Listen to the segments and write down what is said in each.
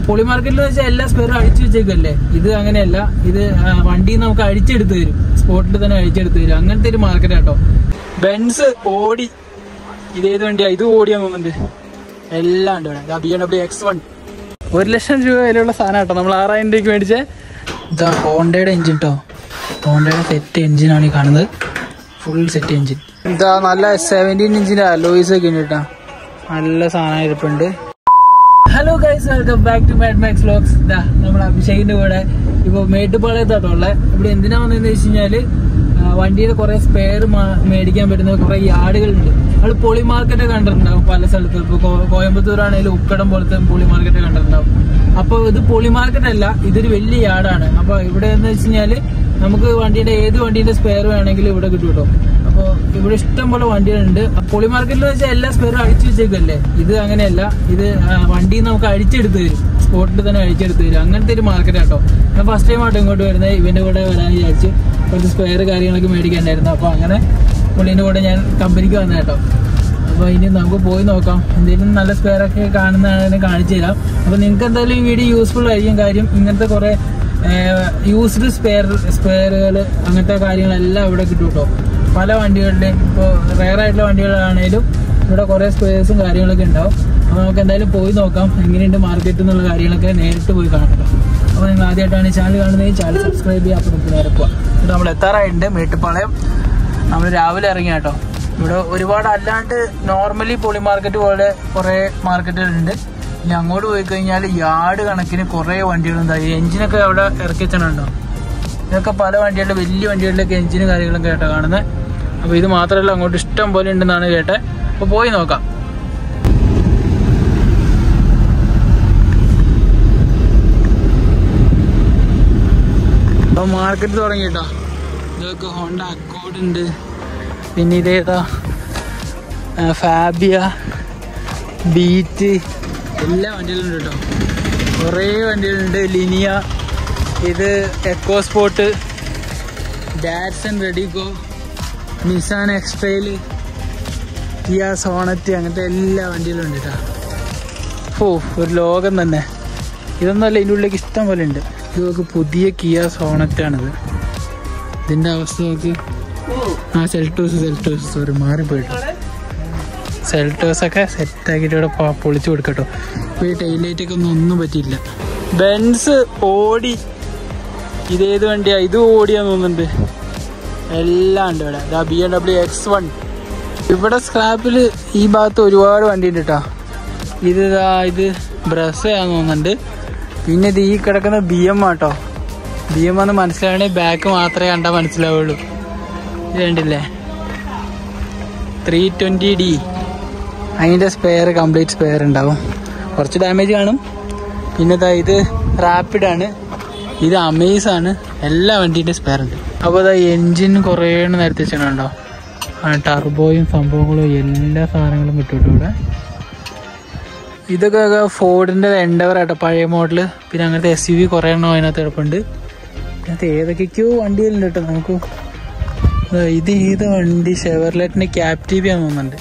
പൊളി മാർക്കറ്റിൽ വെച്ചാൽ എല്ലാ സ്പെയറും അഴിച്ചു വെച്ചേക്കല്ലേ ഇത് അങ്ങനെയല്ല ഇത് ആ, വണ്ടി നമുക്ക് അഴിച്ചെടുത്ത് തരും സ്പോട്ടിൽ തന്നെ അഴിച്ചെടുത്ത് തരും അങ്ങനത്തെ ഒരു മാർക്കറ്റ് കേട്ടോ ബെൻസ് ഓടി ഇതേത് വണ്ടിയാ ഇത് ഓടിയാ തോന്നുന്നുണ്ട് എല്ലാം ഉണ്ട് ഇവിടെ B M W X one ഒരു ലക്ഷം രൂപ വിലയുള്ള സാധനം കേട്ടോ നമ്മൾ ആറായിരം രൂപയ്ക്ക് മേടിച്ച ഇതാ ഹോണ്ടയുടെ എഞ്ചിൻ കേട്ടോ ഹോണ്ടയുടെ സെറ്റ് എഞ്ചിനാണ് ഈ കാണുന്നത് ഫുൾ സെറ്റ് എഞ്ചിൻ ഇതാ നല്ല സെവൻറ്റീൻ ഇഞ്ചിന്റെ അലോയ്സ് ഒക്കെ ഉണ്ട് കേട്ടോ നല്ല സാധനം ഇരിപ്പുണ്ട് hello guys welcome back to Mad Max vlogs ഇതാ നമ്മൾ അഭിഷേകിന്റെ കൂടെ ഇപ്പൊ മേട്ടുപാളയത്താട്ടോ ഉള്ളത് ഇവിടെ എന്തിനാ വന്നതെന്ന് വെച്ച് കഴിഞ്ഞാല് ആ, വണ്ടിയുടെ കുറെ സ്പെയർ മേടിക്കാൻ പറ്റുന്ന കുറെ യാർഡുകളുണ്ട് നമ്മൾ പൊളി മാർക്കറ്റ് കണ്ടിട്ടുണ്ടാവും പല സ്ഥലത്തും ഇപ്പൊ കോ- കോയമ്പത്തൂർ ആണെങ്കിലും ഉക്കടം പോലത്തെ പൊളി മാർക്കറ്റ് കണ്ടിട്ടുണ്ടാവും അപ്പൊ ഇത് പൊളി മാർക്കറ്റ് അല്ല ഇതൊരു വലിയ യാർഡാണ് അപ്പൊ ഇവിടെ എന്ന് വെച്ച് കഴിഞ്ഞാല് നമുക്ക് വണ്ടിയുടെ ഏത് വണ്ടിയുടെ സ്പെയർ വേണമെങ്കിലും ഇവിടെ കിട്ടും കേട്ടോ അപ്പോൾ ഇവിടെ ഇഷ്ടം പോലെ വണ്ടികളുണ്ട് പൊളി മാർക്കറ്റിൽ വെച്ചാൽ എല്ലാ സ്പെയറും അഴിച്ചു വെച്ചേക്കല്ലേ ഇത് അങ്ങനെയല്ല ഇത് ആ, വണ്ടി നമുക്ക് അഴിച്ചെടുത്ത് തരും സ്പോട്ടിൽ തന്നെ അഴിച്ചെടുത്ത് തരും അങ്ങനത്തെ ഒരു മാർക്കറ്റ് കേട്ടോ ഞാൻ ഫസ്റ്റ് ടൈം ആട്ടോ ഇങ്ങോട്ട് വരുന്നത് ഇവന്റെ കൂടെ വരാൻ വിചാരിച്ച് കുറച്ച് സ്പെയർ കാര്യങ്ങളൊക്കെ മേടിക്കാനായിരുന്നു അപ്പോൾ അങ്ങനെ പുള്ളീൻ്റെ കൂടെ ഞാൻ കമ്പനിക്ക് വന്ന കേട്ടോ അപ്പോൾ ഇനി നമുക്ക് പോയി നോക്കാം എന്തെങ്കിലും നല്ല സ്പെയർ ഒക്കെ കാണുന്നതാണ് കാണിച്ചു തരാം അപ്പോൾ നിങ്ങൾക്ക് എന്തായാലും ഈ വീഡിയോ യൂസ്ഫുൾ ആയിരിക്കും കാര്യം ഇങ്ങനത്തെ കുറേ യൂസ്ഡ് സ്പെയർ സ്പെയറുകൾ അങ്ങനത്തെ കാര്യങ്ങളെല്ലാം ഇവിടെ കിട്ടും കേട്ടോ പല വണ്ടികളുടെയും ഇപ്പോൾ റെയർ ആയിട്ടുള്ള വണ്ടികളാണേലും ഇവിടെ കുറേ സ്പെയർസും കാര്യങ്ങളൊക്കെ ഉണ്ടാവും അപ്പോൾ നമുക്ക് എന്തായാലും പോയി നോക്കാം എങ്ങനെയുണ്ട് മാർക്കറ്റ് എന്നുള്ള കാര്യങ്ങളൊക്കെ നേരിട്ട് പോയി കാണാം കേട്ടോ അപ്പോൾ നിങ്ങൾ ആദ്യമായിട്ടാണ് ഈ ചാനൽ കാണുന്നത് ചാനൽ സബ്സ്ക്രൈബ് ചെയ്യുക അപ്പോൾ നമുക്ക് നേരെ പോവാം ഇവിടെ നമ്മൾ എത്താറായിട്ടുണ്ട് മേട്ടുപ്പാളയം നമ്മൾ രാവിലെ ഇറങ്ങി കേട്ടോ ഇവിടെ ഒരുപാട് അല്ലാണ്ട് നോർമലി പൊളി മാർക്കറ്റ് പോലെ കുറേ മാർക്കറ്റുകളുണ്ട് ഇനി അങ്ങോട്ട് പോയി കഴിഞ്ഞാൽ യാർഡ് കണക്കിന് കുറേ വണ്ടികളുണ്ട് എഞ്ചിനൊക്കെ അവിടെ ഇറക്കി വെച്ചിട്ടുണ്ടോ ഇതൊക്കെ പല വണ്ടികളുടെ വലിയ വണ്ടികളിലൊക്കെ എഞ്ചിനും കാര്യങ്ങളൊക്കെ കേട്ടോ കാണുന്നത് അപ്പോൾ ഇത് മാത്രമല്ല അങ്ങോട്ട് ഇഷ്ടം പോലെ ഉണ്ടെന്നാണ് കേട്ടത് അപ്പോൾ പോയി നോക്കാം അപ്പോൾ മാർക്കറ്റ് തുടങ്ങി കേട്ടോ ഇതൊക്കെ ഹോണ്ട അക്കോർഡ് ഉണ്ട് പിന്നെ ഇതേതാ ആ, ഫാബിയ ബീറ്റ് എല്ലാ വണ്ടികളും ഉണ്ട് കേട്ടോ കുറേ വണ്ടികളുണ്ട് ലിനിയ ഇത് EcoSport Datsun redigo Nissan X Trail Kia Sonet അങ്ങനത്തെ എല്ലാ വണ്ടികളും ഉണ്ട് കേട്ടോ ഓ ഒരു ലോകം തന്നെ ഇതൊന്നുമല്ല ഇതിൻ്റെ ഉള്ളിലേക്ക് ഇഷ്ടം പോലെ ഉണ്ട് ഇത് നോക്ക് പുതിയ കിയ സോണറ്റാണിത് ഇതിൻ്റെ അവസ്ഥ നോക്ക് ആ സെൽട്ടോസ് സെൽട്ടോസ് സോറി മാറിപ്പോയിട്ട് സെൽട്ടോസ് ഒക്കെ സെറ്റ് ആക്കിയിട്ട് ഇവിടെ പ- പൊളിച്ചു കൊടുക്കട്ടോ ഇപ്പോൾ ഈ ടൈലൈറ്റ് ഒക്കെ ഒന്നും ഒന്നും പറ്റിയില്ല ബെൻസ് ഓടി ഇതേത് വണ്ടിയാ ഇത് ഓടിയാന്ന് തോന്നുന്നുണ്ട് എല്ലാം ഉണ്ട് ഇവിടെ ഇതാ B M W X one ഇവിടെ സ്ക്രാപ്പിൽ ഈ ഭാഗത്ത് ഒരുപാട് വണ്ടി ഉണ്ട് കേട്ടോ ഇത് ഇതാ ഇത് ബ്രസ്സാന്ന് തോന്നുന്നുണ്ട് പിന്നെ ഇത് ഈ കിടക്കുന്ന B M auto B M എന്ന് മനസ്സിലാവണമെങ്കിൽ ബാക്ക് മാത്രമേ കണ്ടാൽ മനസ്സിലാവുള്ളൂ ഇത് കണ്ടില്ലേ ത്രീ ട്വൻറ്റി ഡി അതിൻ്റെ സ്പെയർ കംപ്ലീറ്റ് സ്പെയർ ഉണ്ടാവും കുറച്ച് ഡാമേജ് കാണും പിന്നെ ദാ ഇത് റാപ്പിഡാണ് ഇത് അമേസ് ആണ് എല്ലാ വണ്ടീൻ്റെ സ്പെയർ ഉണ്ട് അപ്പോൾ ഇതാ എൻജിൻ കുറേ നേരത്തെ വെച്ചിട്ടുണ്ടോ ടർബോയും സംഭവങ്ങളും എല്ലാ സാധനങ്ങളും കിട്ടും കേട്ടോ ഇവിടെ ഇതൊക്കെ ഫോർഡിൻ്റെ എൻഡവർ ആട്ടോ പഴയ മോഡല് പിന്നെ അങ്ങനത്തെ എസ് യു വി കുറേ എണ്ണം അതിനകത്ത് കിടപ്പുണ്ട് അതിനകത്ത് ഏതൊക്കെയൊക്കെയോ വണ്ടികളുണ്ട് കേട്ടോ നമുക്ക് ദാ ഇത് ഏത് വണ്ടി ഷെവർലെറ്റിന്റെ ക്യാപ്റ്റീവ് ആണെന്ന് തോന്നുന്നുണ്ട്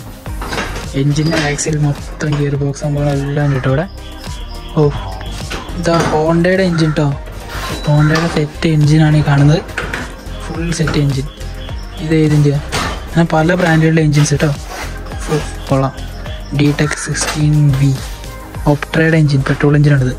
എഞ്ചിൻ ആക്സിൽ മൊത്തം ഗിയർ ബോക്സ് സംഭവങ്ങളെല്ലാം ഉണ്ട് കേട്ടോ ഇവിടെ ഓ ഇതാ ഹോണ്ടയുടെ എഞ്ചിൻ കേട്ടോ ഹോണ്ടയുടെ സെറ്റ് എഞ്ചിനാണ് ഈ കാണുന്നത് ഫുൾ സെറ്റ് എഞ്ചിൻ ഇത് ഏതിൻ്റെ അങ്ങനെ പല ബ്രാൻഡുകളുടെ എഞ്ചിൻസ് കേട്ടോ ഫുൾ കൊള്ളാം ഡി ടെക് സിക്സ്റ്റീൻ ബി ഓപ്ട്രയുടെ എഞ്ചിൻ പെട്രോൾ എഞ്ചിനാണിത്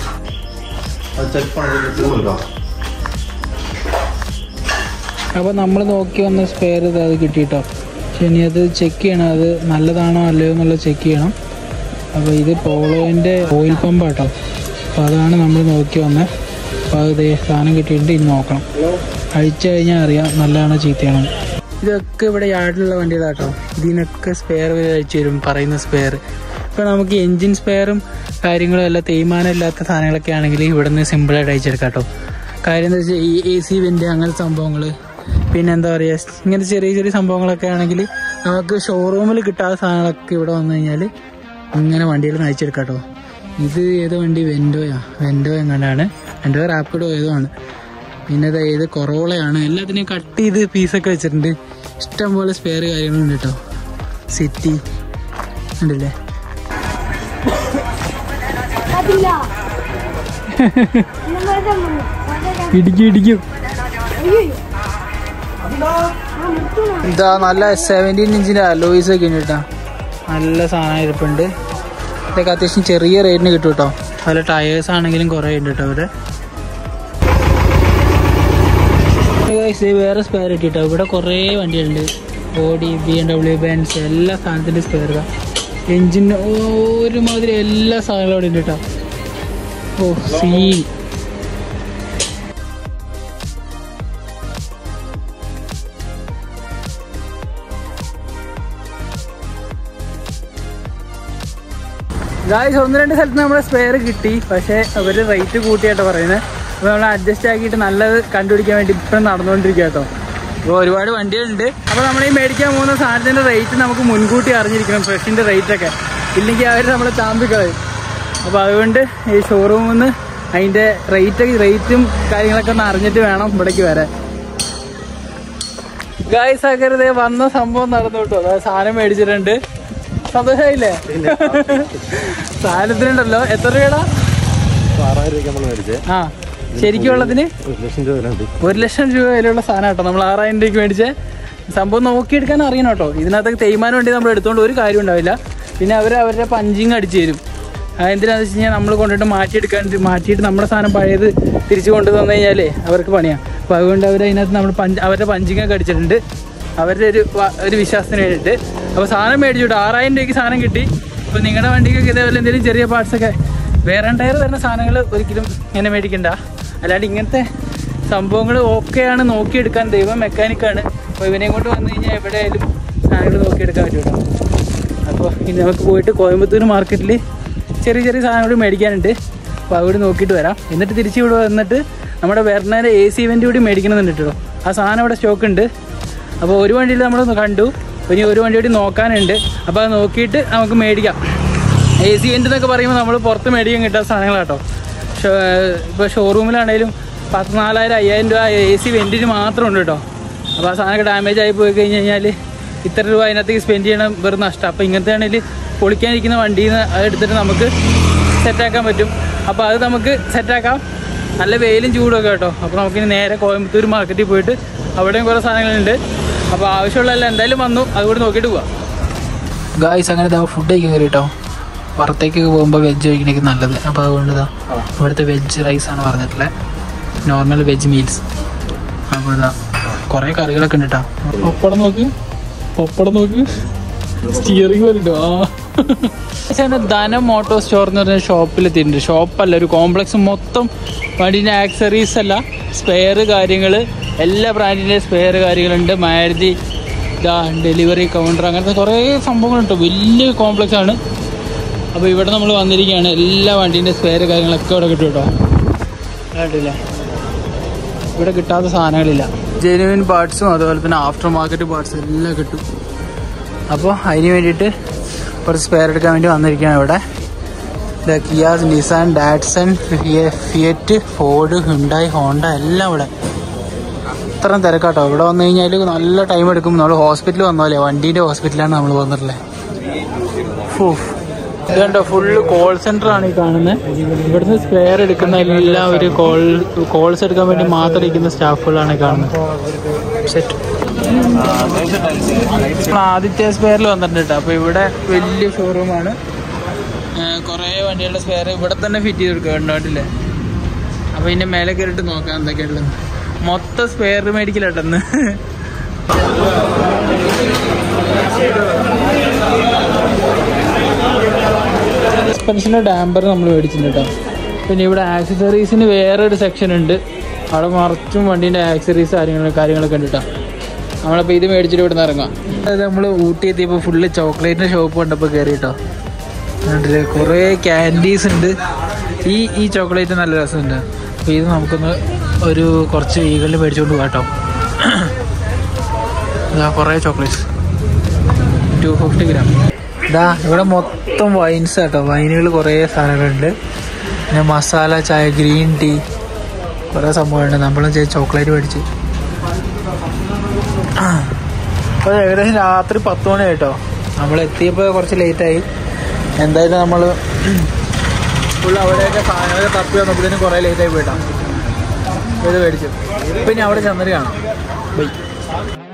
അപ്പോൾ നമ്മൾ നോക്കി വന്ന സ്പെയർ ഇത് അത് കിട്ടിയിട്ടോ പക്ഷെ ഇനി അത് ചെക്ക് ചെയ്യണം അത് നല്ലതാണോ അല്ലയോ എന്നുള്ളത് ചെക്ക് ചെയ്യണം അപ്പോൾ ഇത് പോളോൻ്റെ ഓയിൽ പമ്പ് കേട്ടോ അപ്പോൾ അതാണ് നമ്മൾ നോക്കി വന്നത് അപ്പോൾ അത് ദേ സാധനം കിട്ടിയിട്ടുണ്ട് ഇനി നോക്കണം അഴിച്ചു കഴിഞ്ഞാൽ അറിയാം നല്ലതാണോ ചീത്തയാണോ ഇതൊക്കെ ഇവിടെ യാർഡിലുള്ള വണ്ടികളാട്ടോ ഇതിനൊക്കെ സ്പെയർ അഴിച്ചു തരും പറയുന്ന സ്പെയർ ഇപ്പോൾ നമുക്ക് എൻജിൻ സ്പെയറും കാര്യങ്ങളും എല്ലാം തേയ്മാനം ഇല്ലാത്ത സാധനങ്ങളൊക്കെ ആണെങ്കിൽ ഇവിടെ നിന്ന് സിമ്പിളായിട്ട് അയച്ചെടുക്കാം കേട്ടോ കാര്യം എന്താ വെച്ചാൽ ഈ എ സി വെൻ്റ് അങ്ങനത്തെ സംഭവങ്ങൾ പിന്നെ എന്താ പറയുക ഇങ്ങനത്തെ ചെറിയ ചെറിയ സംഭവങ്ങളൊക്കെ ആണെങ്കിൽ നമുക്ക് ഷോറൂമിൽ കിട്ടാത്ത സാധനങ്ങളൊക്കെ ഇവിടെ വന്നു കഴിഞ്ഞാൽ ഇങ്ങനെ വണ്ടിയിൽ നിന്ന് അയച്ചെടുക്കാം കേട്ടോ ഇത് ഏത് വണ്ടി വെൻഡോയാ വെൻഡോ എങ്ങനെയാണ് വെൻഡോ റാപ്പിഡോ ഏതോ ആണ് പിന്നെ ഇത് ഏത് കൊറോളയാണ് എല്ലാത്തിനെയും കട്ട് ചെയ്ത് പീസൊക്കെ വെച്ചിട്ടുണ്ട് ഇഷ്ടം പോലെ സ്പെയർ കാര്യങ്ങളുണ്ട് കേട്ടോ സിറ്റി ഉണ്ടല്ലേ അതില്ല ഇന്നലെ മുന്നേ. വളരെ ഇടിക്കും ഇടിക്കും അയ്യോ. ആ മുത്തുണ. ഇതാ നല്ല സെവൻറ്റീൻ ഇഞ്ചിന്റെ അലോയ്സ് ഒക്കെ ഉണ്ട് കേട്ടോ നല്ല സാധനം ഇരിപ്പുണ്ട് ഇതൊക്കെ അത്യാവശ്യം ചെറിയ റേറ്റിന് കിട്ടും കേട്ടോ പല ടയേഴ്സ് ആണെങ്കിലും കുറേ ഉണ്ട് കേട്ടോ ഇവിടെ Guys, ഇത് വേറെ സ്പെയർ കിട്ടിട്ടോ ഇവിടെ കുറേ വണ്ടികളുണ്ട് Audi B M W Benz എല്ലാ സാധനത്തിൻ്റെ സ്പെയർ എഞ്ചിന് ഒരുമാതിരി എല്ലാ സാധനങ്ങളും അവിടെ ഉണ്ട് കേട്ടോ ഓ സീൻ ഗായ്സ് ഒന്ന് രണ്ട് സ്ഥലത്ത് നമ്മുടെ സ്പെയർ കിട്ടി പക്ഷേ അവർ റേറ്റ് കൂട്ടിയാട്ടോ പറയുന്നത് അപ്പോൾ നമ്മൾ അഡ്ജസ്റ്റ് ആക്കിയിട്ട് നല്ലത് കണ്ടുപിടിക്കാൻ വേണ്ടി ഇപ്പം നടന്നുകൊണ്ടിരിക്കുക കേട്ടോ അപ്പോൾ ഒരുപാട് വണ്ടികളുണ്ട് അപ്പോൾ നമ്മൾ ഈ മേടിക്കാൻ പോകുന്ന സാധനത്തിൻ്റെ റേറ്റ് നമുക്ക് മുൻകൂട്ടി അറിഞ്ഞിരിക്കണം ഫ്രഷിൻ്റെ റേറ്റൊക്കെ ഇല്ലെങ്കിൽ അവർ നമ്മളെ ചാമ്പിക്കളയും അപ്പോൾ അതുകൊണ്ട് ഈ ഷോറൂമിൽ നിന്ന് അതിൻ്റെ റേറ്റ് റേറ്റും കാര്യങ്ങളൊക്കെ ഒന്ന് അറിഞ്ഞിട്ട് വേണം ഇവിടേക്ക് വരാൻ ഗായ്സ് ആക്കരുത് വന്ന സംഭവം നടന്നു കേട്ടോ അതായത് സാധനം മേടിച്ചിട്ടുണ്ട് സന്തോഷമായില്ലേ സാധനത്തിനുണ്ടല്ലോ എത്ര രൂപയുടെ ആറായിരം രൂപയ്ക്ക് നമ്മൾ മേടിച്ചേ ആ ശരിക്കും ഉള്ളതിന് ഒരു ലക്ഷം രൂപ വിലയുണ്ട് ഒരു ലക്ഷം രൂപ വിലയുള്ള സാധനം കേട്ടോ നമ്മൾ ആറായിരം രൂപയ്ക്ക് മേടിച്ചേ സംഭവം നോക്കിയെടുക്കാൻ അറിയണം കേട്ടോ ഇതിനകത്ത് തേയ്മാനം വേണ്ടി നമ്മൾ എടുത്തുകൊണ്ട് ഒരു കാര്യം ഉണ്ടാവില്ല പിന്നെ അവർ അവരുടെ പഞ്ചിങ് അടിച്ചു തരും ആ, എന്തിനാന്ന് വെച്ച് കഴിഞ്ഞാൽ നമ്മൾ കൊണ്ടിട്ട് മാറ്റിയെടുക്കാൻ മാറ്റിയിട്ട് നമ്മുടെ സാധനം പഴയത് തിരിച്ചു കൊണ്ടു തന്നു കഴിഞ്ഞാലേ അവർക്ക് പണിയാണ് അപ്പോൾ അതുകൊണ്ട് അവർ അതിനകത്ത് നമ്മൾ പഞ്ച് അവരുടെ പഞ്ചിങ് ഒക്കെ അടിച്ചിട്ടുണ്ട് അവരുടെ ഒരു വ- ഒരു വിശ്വാസത്തിന് വേണ്ടിയിട്ട് അപ്പോൾ സാധനം മേടിച്ചു കേട്ടോ ആറായിരം രൂപയ്ക്ക് സാധനം കിട്ടി അപ്പോൾ നിങ്ങളുടെ വണ്ടിക്കൊക്കെ ഇതേപോലെ എന്തെങ്കിലും ചെറിയ പാർട്സൊക്കെ വേറെ ടയർ വരുന്ന സാധനങ്ങൾ ഒരിക്കലും ഇങ്ങനെ മേടിക്കണ്ട അല്ലാണ്ട് ഇങ്ങനത്തെ സംഭവങ്ങൾ ഓക്കെയാണ് നോക്കിയെടുക്കാൻ ദൈവം മെക്കാനിക്കാണ് അപ്പോൾ ഇവനെയും കൊണ്ട് വന്നു കഴിഞ്ഞാൽ എവിടെയായാലും സാധനങ്ങൾ നോക്കിയെടുക്കാൻ പറ്റും കേട്ടോ അപ്പോൾ ഇനി നമുക്ക് പോയിട്ട് കോയമ്പത്തൂർ മാർക്കറ്റിൽ ചെറിയ ചെറിയ സാധനങ്ങൾ മേടിക്കാനുണ്ട് അപ്പോൾ അവിടെ നോക്കിയിട്ട് വരാം എന്നിട്ട് തിരിച്ച് ഇവിടെ വന്നിട്ട് നമ്മുടെ വെർണേരെ എ സി ഇവൻ്റ് കൂടി മേടിക്കണമെന്നുണ്ട് കേട്ടോ ആ സാധനം ഇവിടെ സ്റ്റോക്ക് ഉണ്ട് അപ്പോൾ ഒരു വണ്ടിയിൽ നമ്മളൊന്ന് കണ്ടു ഇനി ഒരു വണ്ടി കൂടി നോക്കാനുണ്ട് അപ്പോൾ അത് നോക്കിയിട്ട് നമുക്ക് മേടിക്കാം എ സി വെൻ്റ് എന്നൊക്കെ പറയുമ്പോൾ നമ്മൾ പുറത്ത് മേടിക്കാൻ കിട്ടാത്ത സാധനങ്ങളാട്ടോ ഇപ്പോൾ ഷോറൂമിലാണെങ്കിലും പത്ത് നാലായിരം അയ്യായിരം രൂപ എ സി വെൻറ്റിന് മാത്രം ഉണ്ട് കേട്ടോ അപ്പോൾ ആ സാധനമൊക്കെ ഡാമേജ് ആയി പോയി കഴിഞ്ഞ് കഴിഞ്ഞാൽ ഇത്ര രൂപ അതിനകത്തേക്ക് സ്പെൻഡ് ചെയ്യണം വെറും നഷ്ടം അപ്പോൾ ഇങ്ങനത്തെ ആണെങ്കിൽ പൊളിക്കാനിരിക്കുന്ന വണ്ടിയിൽ നിന്ന് അത് എടുത്തിട്ട് നമുക്ക് സെറ്റാക്കാൻ പറ്റും അപ്പോൾ അത് നമുക്ക് സെറ്റാക്കാം നല്ല വെയിലും ചൂടൊക്കെ കേട്ടോ അപ്പോൾ നമുക്കിനി നേരെ കോയമ്പത്തൂർ മാർക്കറ്റിൽ പോയിട്ട് അവിടെയും കുറേ സാധനങ്ങളുണ്ട് അപ്പോൾ ആവശ്യമുള്ളതെല്ലാം എന്തായാലും വന്നു അതുകൂടി നോക്കിയിട്ട് പോവാം ഗായ്സ് അങ്ങനെ ഫുഡ് കഴിക്കാൻ കയറി കേട്ടോ പുറത്തേക്കൊക്കെ പോകുമ്പോൾ വെജ് കഴിക്കണേക്ക് നല്ലത് അപ്പോൾ അതുകൊണ്ട് ഇതാ ഇവിടുത്തെ വെജ് റൈസ് ആണ് പറഞ്ഞിട്ടുള്ളത് നോർമൽ വെജ് മീൽസ് അപ്പോൾ ഇതാ കുറേ കറികളൊക്കെ ഉണ്ട് കേട്ടോ പപ്പടം നോക്ക് പപ്പടം നോക്ക് സ്റ്റിയറിംഗ് പോലെ ഉണ്ടോ ആ ചേട്ടൻ ധനം മോട്ടോ സ്റ്റോർ എന്ന് പറഞ്ഞ ഷോപ്പിലെത്തിയിട്ടുണ്ട് ഷോപ്പല്ല ഒരു കോംപ്ലക്സ് മൊത്തം വണ്ടീൻ്റെ ആക്സറീസ് അല്ല സ്പെയർ കാര്യങ്ങൾ എല്ലാ ബ്രാൻഡിൻ്റെ സ്പെയർ കാര്യങ്ങളുണ്ട് മാരുതി ഇതാ ഡെലിവറി കൗണ്ടർ അങ്ങനത്തെ കുറേ സംഭവങ്ങളുണ്ട് വലിയ കോംപ്ലക്സ് ആണ് അപ്പോൾ ഇവിടെ നമ്മൾ വന്നിരിക്കുകയാണ് എല്ലാ വണ്ടീൻ്റെ സ്പെയർ കാര്യങ്ങളൊക്കെ ഇവിടെ കിട്ടും കേട്ടോ കണ്ടില്ല ഇവിടെ കിട്ടാത്ത സാധനങ്ങളില്ല ജെനുവിൻ പാർട്സും അതുപോലെ തന്നെ ആഫ്റ്റർ മാർക്കറ്റ് പാർട്സും എല്ലാം കിട്ടും അപ്പോൾ അതിന് വേണ്ടിയിട്ട് കുറച്ച് സ്പെയർ എടുക്കാൻ വേണ്ടി വന്നിരിക്കുകയാണ് ഇവിടെ ഇത് Kias Nissan Datsun Fiat Ford Hyundai Honda എല്ലാം ഇവിടെ ഇത്രയും തിരക്കാട്ടോ ഇവിടെ വന്നു കഴിഞ്ഞാൽ നല്ല ടൈം എടുക്കും നമ്മൾ ഹോസ്പിറ്റലിൽ വന്ന പോലെ വണ്ടീൻ്റെ ഹോസ്പിറ്റലാണ് നമ്മൾ വന്നിട്ടുള്ളത് ഫൂഫ് ഇത് കണ്ടോ ഫുള്ള് കോൾ സെന്റർ ആണ് ഈ കാണുന്നത് ഇവിടുന്ന് സ്പെയർ എടുക്കുന്ന എല്ലാം ഒരു കോൾ കോൾസ് എടുക്കാൻ വേണ്ടി മാത്രം ഇരിക്കുന്ന സ്റ്റാഫുകളാണ് ഈ കാണുന്നത് സെറ്റ് ആദിത്യ സ്പെയറിൽ വന്നിട്ടുണ്ട് കേട്ടോ അപ്പോൾ ഇവിടെ വലിയ ഷോറൂമാണ് കുറേ വണ്ടികളുടെ സ്പെയർ ഇവിടെ തന്നെ ഫിറ്റ് ചെയ്ത് കൊടുക്കുക കണ്ടോട്ടില്ലേ അപ്പോൾ ഇതിൻ്റെ മേലെ കയറിയിട്ട് നോക്കാം എന്തൊക്കെയുള്ളത് മൊത്തം സ്പെയർ മേടിക്കലട്ടെന്ന് സസ്പെൻഷൻ്റെ ഡാമ്പർ നമ്മൾ മേടിച്ചിട്ടുണ്ട് കേട്ടോ പിന്നെ ഇവിടെ ആക്സസറീസിന് വേറെ ഒരു സെക്ഷൻ ഉണ്ട് അവിടെ മറച്ചും വണ്ടീൻ്റെ ആക്സസറീസ് കാര്യങ്ങൾ കാര്യങ്ങളൊക്കെ ഉണ്ട് കേട്ടോ നമ്മളപ്പോൾ ഇത് മേടിച്ചിട്ട് ഇവിടെ നിന്ന് ഇറങ്ങാം അതായത് നമ്മൾ ഊട്ടി എത്തിയപ്പോൾ ഫുള്ള് ചോക്ലേറ്റിൻ്റെ ഷോപ്പ് കണ്ടപ്പോൾ കയറി കേട്ടോ കണ്ടില്ലേ കുറേ ക്യാൻഡീസ് ഉണ്ട് ഈ ഈ ചോക്ലേറ്റ് നല്ല രസമുണ്ട് അപ്പോൾ ഇത് നമുക്കൊന്ന് ഒരു കുറച്ച് ഈകളിൽ മേടിച്ചുകൊണ്ട് പോകാം കേട്ടോ ഇതാ കുറേ ചോക്ലേറ്റ്സ് ടു ഫിഫ്റ്റി ഗ്രാം ഇതാ ഇവിടെ മൊത്തം വൈൻസ് കേട്ടോ വൈനുകൾ കുറേ സാധനങ്ങളുണ്ട് പിന്നെ മസാല ചായ ഗ്രീൻ ടീ കുറേ സംഭവമുണ്ട് നമ്മളും ചെയ്ത് ചോക്ലേറ്റ് മേടിച്ച് അപ്പോൾ ഏകദേശം രാത്രി പത്ത് മണി കേട്ടോ നമ്മൾ എത്തിയപ്പോൾ കുറച്ച് ലേറ്റായി എന്തായാലും നമ്മൾ ഫുൾ അവിടെയൊക്കെ സാധനങ്ങളൊക്കെ തപ്പി വന്നപ്പോഴത്തേനും കുറേ ലേറ്റായി പോയിട്ടാണ് ഇത് മേടിച്ചു പിന്നെ അവിടെ ചെന്നിട്ട് കാണാം ബൈ